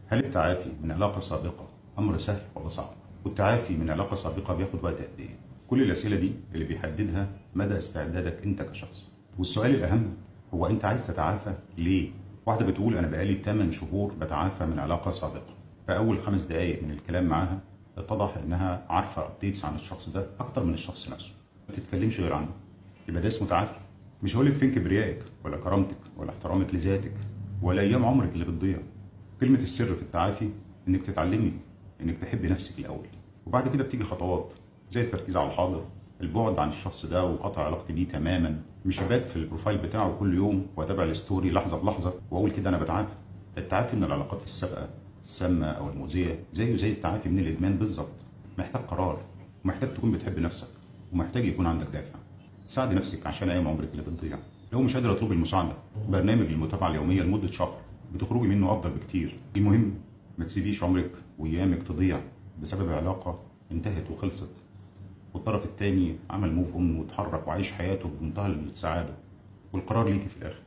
هل التعافي من علاقة سابقة أمر سهل ولا صعب؟ والتعافي من علاقة سابقة بياخد وقت قد إيه؟ كل الأسئلة دي اللي بيحددها مدى استعدادك أنت كشخص. والسؤال الأهم هو أنت عايز تتعافى ليه؟ واحدة بتقول أنا بقالي 8 شهور بتعافى من علاقة سابقة. فأول خمس دقايق من الكلام معاها اتضح إنها عارفة أبديتس عن الشخص ده أكتر من الشخص نفسه. ما بتتكلمش غير عنه. يبقى ده اسمه تعافي. مش هقول لك فين كبريائك ولا كرامتك ولا احترامك لذاتك ولا أيام عمرك اللي بتضيع. كلمة السر في التعافي إنك تتعلمي إنك تحبي نفسك الأول وبعد كده بتيجي خطوات زي التركيز على الحاضر البعد عن الشخص ده وقطع علاقتي بيه تماما مش ابات في البروفايل بتاعه كل يوم واتابع الستوري لحظه بلحظه واقول كده انا بتعافى التعافي من العلاقات السابقه السامه او المؤذيه زيه زي التعافي من الادمان بالظبط محتاج قرار ومحتاج تكون بتحب نفسك ومحتاج يكون عندك دافع ساعد نفسك عشان ايام عمرك اللي بتضيع لو مش قادر اطلب المساعده برنامج للمتابعه اليوميه لمده شهر بتخرجي منه افضل بكتير المهم ما تسيبيش عمرك وايامك تضيع بسبب علاقه انتهت وخلصت والطرف الثاني عمل موف اون واتحرك وعايش حياته بمنتهى السعاده والقرار ليكي في الاخر